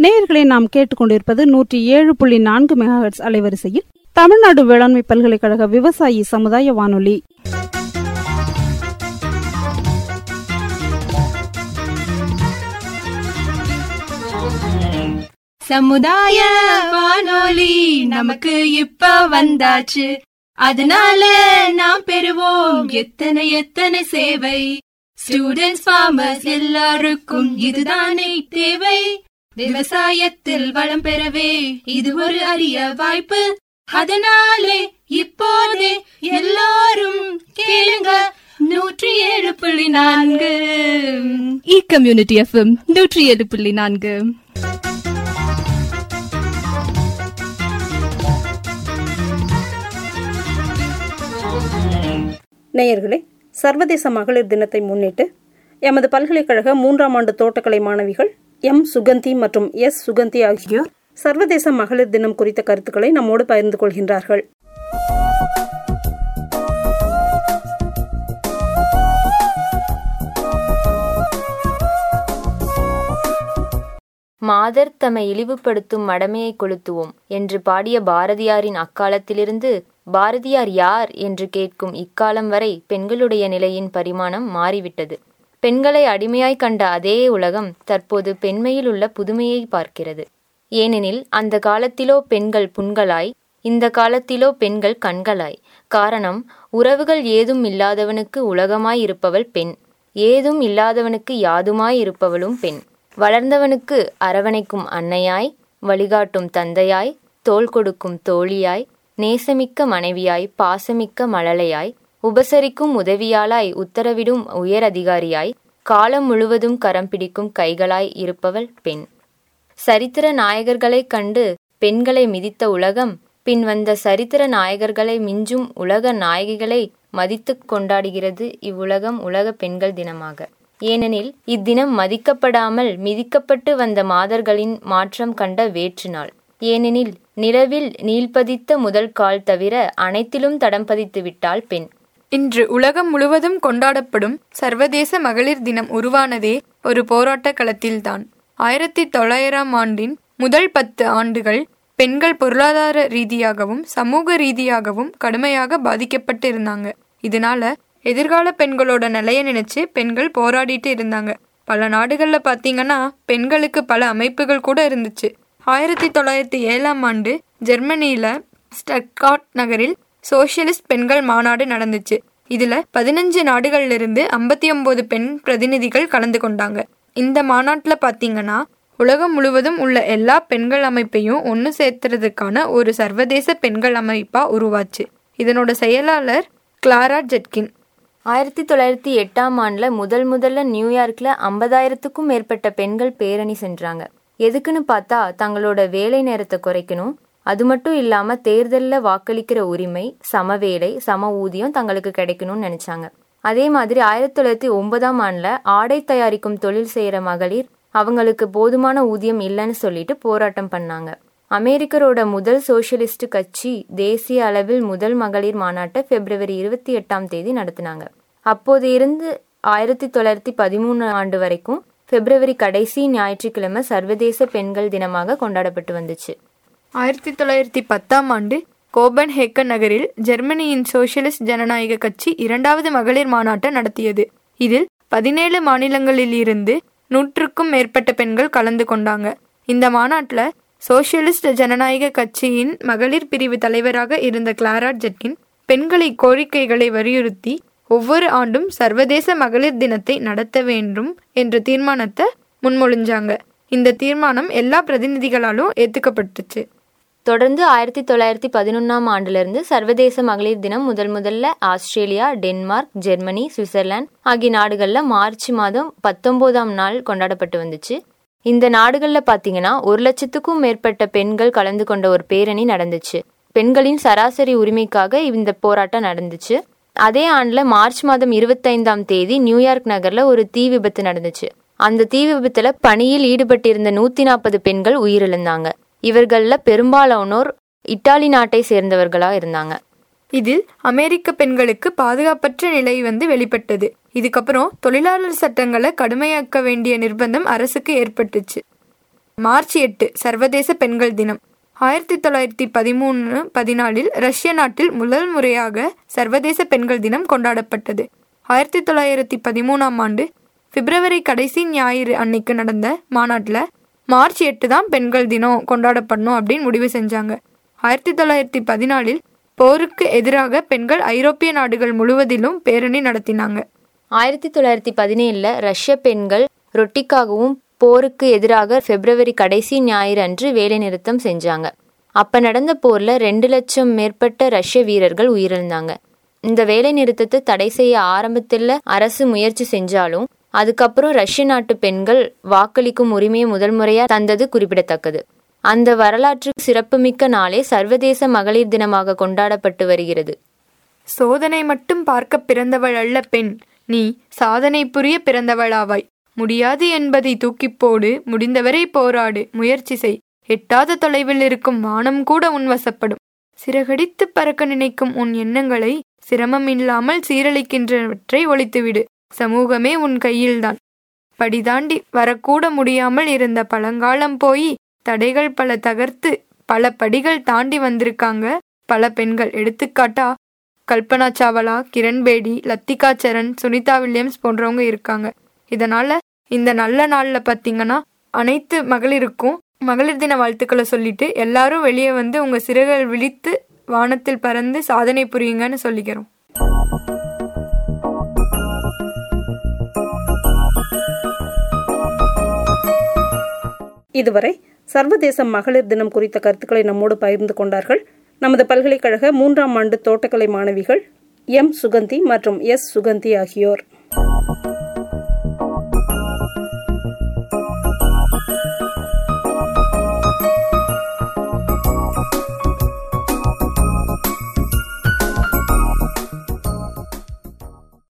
நேயர்களை நாம் கேட்டுக்கொண்டிருப்பது நூற்றி ஏழு புள்ளி நான்கு மெகாஹெட்ஸ் அலைவரிசையில் தமிழ்நாடு வேளாண்மை பல்கலைக்கழக விவசாயி சமுதாய வானொலி சமுதாய வானொலி நமக்கு இப்ப வந்தாச்சு அதனால நாம் பெறுவோம் எத்தனை எத்தனை சேவை ஸ்டூடெண்ட்ஸ் ஃபார்மர்ஸ் எல்லாருக்கும் இதுதானே தேவை விவசாயத்தில் வளம் பெறவே இது ஒரு அரிய வாய்ப்பு அதனாலே இப்போதே எல்லாரும் கேளுங்க நூற்றி ஏழு புள்ளி நான்கு இ கம்யூனிட்டி எஃப்எம் நூற்றி ஏழு புள்ளி நான்கு நேயர்களே சர்வதேச மகளிர் தினத்தை முன்னிட்டு எமது பல்கலைக்கழக மூன்றாம் ஆண்டு தோட்டக்கலை மாணவிகள் எம் சுகந்தி மற்றும் எஸ் சுகந்தி ஆகியோர் சர்வதேச மகளிர் தினம் குறித்த கருத்துக்களை நம்மோடு பகிர்ந்து கொள்கின்றார்கள் மாதர் தம்மை இழிவுபடுத்தும் மடமையை கொளுத்துவோம் என்று பாடிய பாரதியாரின் அக்காலத்திலிருந்து பாரதியார் யார் என்று கேட்கும் இக்காலம் வரை பெண்களுடைய நிலையின் பரிமாணம் மாறிவிட்டது பெண்களை அடிமையாய் கண்ட அதே உலகம் தற்போது பெண்மையில் உள்ள புதுமையை பார்க்கிறது ஏனெனில் அந்த காலத்திலோ பெண்கள் புண்களாய் இந்த காலத்திலோ பெண்கள் கண்களாய் காரணம் உறவுகள் ஏதும் இல்லாதவனுக்கு உலகமாய் இருப்பவள் பெண் ஏதும் இல்லாதவனுக்கு யாதுமாய் இருப்பவளும் பெண் வளர்ந்தவனுக்கு அரவணைக்கும் அன்னையாய் வழிகாட்டும் தந்தையாய் தோள் கொடுக்கும் தோழியாய் நேசமிக்க மனைவியாய் பாசமிக்க மழலையாய் உபசரிக்கும் உதவியாளாய் உத்தரவிடும் உயர் அதிகாரியாய் காலம் முழுவதும் கரம் பிடிக்கும் கைகளாய் இருப்பவள் பெண் சரித்திர நாயகர்களைக் கண்டு பெண்களை மிதித்த உலகம் பின் வந்த சரித்திர நாயகர்களை மிஞ்சும் உலக நாயகிகளை மதித்துக் கொண்டாடுகிறது இவ்வுலகம் உலக பெண்கள் தினமாக ஏனெனில் இத்தினம் மதிக்கப்படாமல் மிதிக்கப்பட்டு வந்த மாதர்களின் மாற்றம் கண்ட வேற்று நாள் ஏனெனில் நிலவில் நீள்பதித்த முதல் கால் தவிர அனைத்திலும் தடம் பதித்து விட்டாள் பெண் இன்று உலகம் முழுவதும் கொண்டாடப்படும் சர்வதேச மகளிர் தினம் உருவானதே ஒரு போராட்ட களத்தில்தான் ஆயிரத்தி தொள்ளாயிரம் ஆண்டின் முதல் பத்து ஆண்டுகள் பெண்கள் பொருளாதார ரீதியாகவும் சமூக ரீதியாகவும் கடுமையாக பாதிக்கப்பட்டு இருந்தாங்க இதனால எதிர்கால பெண்களோட நிலைய நினைச்சு பெண்கள் போராடிட்டு இருந்தாங்க பல நாடுகள்ல பாத்தீங்கன்னா பெண்களுக்கு பல அமைப்புகள் கூட இருந்துச்சு ஆயிரத்தி தொள்ளாயிரத்தி ஏழாம் ஆண்டு ஜெர்மனியில ஸ்டட்காட் நகரில் சோசியலிஸ்ட் பெண்கள் மாநாடு நடந்துச்சு இதுல பதினஞ்சு நாடுகள்ல இருந்து ஐம்பத்தி ஒன்பது பெண் பிரதிநிதிகள் கலந்து கொண்டாங்க இந்த மாநாட்டுல பாத்தீங்கன்னா உலகம் முழுவதும் உள்ள எல்லா பெண்கள் அமைப்பையும் ஒன்று சேர்த்துறதுக்கான ஒரு சர்வதேச பெண்கள் அமைப்பா உருவாச்சு இதனோட செயலாளர் கிளாரா ஜெட்கின் ஆயிரத்தி தொள்ளாயிரத்தி எட்டாம் ஆண்டுல முதல் முதல்ல நியூயார்க்ல ஐம்பதாயிரத்துக்கும் மேற்பட்ட பெண்கள் பேரணி சென்றாங்க எதுக்குன்னு பார்த்தா தங்களோட வேலை நேரத்தை குறைக்கணும் அது மட்டும் இல்லாம தேர்தல்ல வாக்களிக்கிற உரிமை சம வேலை சம ஊதியம் தங்களுக்கு கிடைக்கணும்னு நினைச்சாங்க அதே மாதிரி ஆயிரத்தி தொள்ளாயிரத்தி ஒன்பதாம் ஆண்டுல ஆடை தயாரிக்கும் தொழில் செய்யற மகளிர் அவங்களுக்கு போதுமான ஊதியம் இல்லைன்னு சொல்லிட்டு போராட்டம் பண்ணாங்க அமெரிக்கரோட முதல் சோசியலிஸ்ட் கட்சி தேசிய அளவில் முதல் மகளிர் மாநாட்டை பிப்ரவரி இருபத்தி எட்டாம் தேதி நடத்தினாங்க அப்போது இருந்து ஆயிரத்தி தொள்ளாயிரத்தி பதிமூணு ஆண்டு வரைக்கும் பிப்ரவரி கடைசி ஞாயிற்றுக்கிழமை சர்வதேச பெண்கள் தினமாக கொண்டாடப்பட்டு வந்துச்சு ஆயிரத்தி தொள்ளாயிரத்தி பத்தாம் ஆண்டு கோபன் ஹேக்கன் நகரில் ஜெர்மனியின் சோசியலிஸ்ட் ஜனநாயக கட்சி இரண்டாவது மகளிர் மாநாட்டை நடத்தியது இதில் பதினேழு மாநிலங்களில் இருந்து நூற்றுக்கும் மேற்பட்ட பெண்கள் கலந்து கொண்டாங்க இந்த மாநாட்டில் சோசியலிஸ்ட் ஜனநாயக கட்சியின் மகளிர் பிரிவு தலைவராக இருந்த கிளாரா ஜெட்கின் பெண்களை கோரிக்கைகளை வலியுறுத்தி ஒவ்வொரு ஆண்டும் சர்வதேச மகளிர் தினத்தை நடத்த வேண்டும் என்ற தீர்மானத்தை முன்மொழிஞ்சாங்க இந்த தீர்மானம் எல்லா பிரதிநிதிகளாலும் ஏத்துக்கப்பட்டுச்சு தொடர்ந்து ஆயிரத்தி தொள்ளாயிரத்தி பதினொன்னாம் ஆண்டிலிருந்து சர்வதேச மகளிர் தினம் முதல் முதல்ல ஆஸ்திரேலியா டென்மார்க் ஜெர்மனி சுவிட்சர்லாந்து ஆகிய நாடுகள்ல மார்ச் மாதம் பத்தொன்பதாம் நாள் கொண்டாடப்பட்டு வந்துச்சு இந்த நாடுகள்ல பாத்தீங்கன்னா ஒரு லட்சத்துக்கும் மேற்பட்ட பெண்கள் கலந்து கொண்ட ஒரு பேரணி நடந்துச்சு பெண்களின் சராசரி உரிமைக்காக இந்த போராட்டம் நடந்துச்சு அதே ஆண்டுல மார்ச் மாதம் இருபத்தைந்தாம் தேதி நியூயார்க் நகர்ல ஒரு தீ விபத்து நடந்துச்சு அந்த தீ விபத்துல பணியில் ஈடுபட்டிருந்த நூத்தி நாற்பது பெண்கள் உயிரிழந்தாங்க இவர்கள்ல பெரும்பாலானோர் இத்தாலி நாட்டை சேர்ந்தவர்களா இருந்தாங்க இதில் அமெரிக்க பெண்களுக்கு பாதுகாப்பற்ற நிலை வந்து வெளிப்பட்டது இதுக்கப்புறம் தொழிலாளர் சட்டங்களை கடுமையாக்க வேண்டிய நிர்பந்தம் அரசுக்கு ஏற்பட்டுச்சு மார்ச் எட்டு சர்வதேச பெண்கள் தினம் ஆயிரத்தி தொள்ளாயிரத்தி பதிமூணு பதினாலில் ரஷ்ய நாட்டில் முதல் முறையாக சர்வதேச பெண்கள் தினம் கொண்டாடப்பட்டது ஆயிரத்தி தொள்ளாயிரத்தி பதிமூணாம் ஆண்டு பிப்ரவரி கடைசி ஞாயிறு அன்னைக்கு நடந்த மாநாட்டில் மார்ச் எட்டு தான் பெண்கள் தினம் கொண்டாடப்படணும் அப்படின்னு முடிவு செஞ்சாங்க ஆயிரத்தி தொள்ளாயிரத்தி பதினாலில் போருக்கு எதிராக பெண்கள் ஐரோப்பிய நாடுகள் முழுவதிலும் பேரணி நடத்தினாங்க ஆயிரத்தி தொள்ளாயிரத்தி பதினேழில் ரஷ்ய பெண்கள் ரொட்டிக்காகவும் போருக்கு எதிராக பிப்ரவரி கடைசி ஞாயிறு அன்று வேலைநிறுத்தம் செஞ்சாங்க அப்ப நடந்த போர்ல ரெண்டு லட்சம் மேற்பட்ட ரஷ்ய வீரர்கள் உயிரிழந்தாங்க இந்த வேலை நிறுத்தத்தை தடை செய்ய ஆரம்பத்தில் அரசு முயற்சி செஞ்சாலும் அதுக்கப்புறம் ரஷ்ய நாட்டு பெண்கள் வாக்களிக்கும் உரிமையை முதல் முறையா தந்தது குறிப்பிடத்தக்கது அந்த வரலாற்று சிறப்புமிக்க நாளே சர்வதேச மகளிர் தினமாக கொண்டாடப்பட்டு வருகிறது சோதனை மட்டும் பார்க்க பிறந்தவள் அல்ல பெண் நீ சாதனை புரிய பிறந்தவளாவாய் முடியாது என்பதை தூக்கிப் போடு முடிந்தவரை போராடு முயற்சி செய் எட்டாத தொலைவில் இருக்கும் வானம் கூட உன் வசப்படும் சிறகடித்து பறக்க நினைக்கும் உன் எண்ணங்களை சிரமமில்லாமல் சீரழிக்கின்றவற்றை ஒழித்துவிடு சமூகமே உன் கையில்தான் படிதாண்டி வரக்கூட முடியாமல் இருந்த பழங்காலம் போய் தடைகள் பல தகர்த்து பல படிகள் தாண்டி வந்திருக்காங்க பல பெண்கள் எடுத்துக்காட்டா கல்பனா சாவலா கிரண் பேடி லத்திகா சரண் சுனிதா வில்லியம்ஸ் போன்றவங்க இருக்காங்க இதனால இந்த நல்ல நாள்ல பாத்தீங்கன்னா அனைத்து மகளிருக்கும் மகளிர் தின வாழ்த்துக்களை சொல்லிட்டு எல்லாரும் வெளியே வந்து உங்க சிறகுகள் விழித்து வானத்தில் பறந்து சாதனை புரியுங்கன்னு சொல்லிக்கிறோம் இதுவரை சர்வதேச மகளிர் தினம் குறித்த கருத்துக்களை நம்மோடு பகிர்ந்து கொண்டார்கள் நமது பல்கலைக்கழக மூன்றாம் ஆண்டு தோட்டக்கலை மாணவிகள் எம் சுகந்தி மற்றும் எஸ் சுகந்தி ஆகியோர்